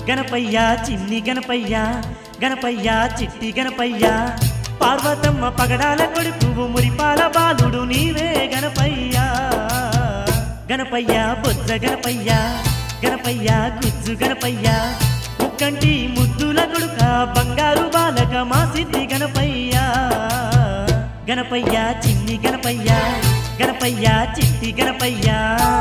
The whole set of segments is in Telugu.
గణపయ్య చిన్ని గణపయ్య గణపయ్య చిట్టి గణపయ్య పార్వతమ్మ పగడాల కొడుకు మురిపాల బాలుడు నీవే గణపయ్య గణపయ్య బొజ్జ గణపయ్య గణపయ్య గుజ్జు గణపయ్య ముక్కంటి ముద్దుల కొడుక బంగారు బాలక మా సిద్ధి గణపయ్య గణపయ్య చిన్ని గణపయ్య గణపయ్య చిట్టి గణపయ్య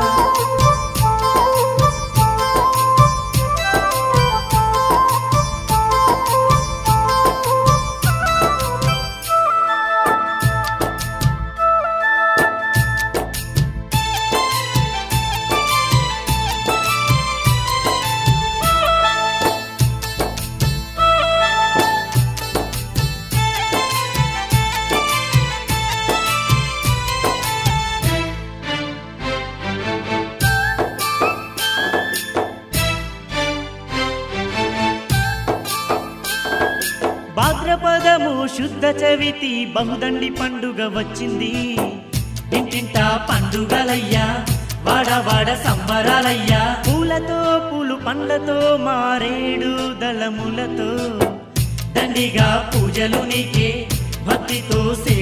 భాద్రపదము శుద్ధ చవితి బహుదండి పండుగ వచ్చింది ఇంటింటా పండుగలయ్యా వాడ వాడ సంబరాలయ్యా పూలతో పూలు పండ్లతో మారేడు దళములతో దండిగా పూజలు నీకే భక్తితో సే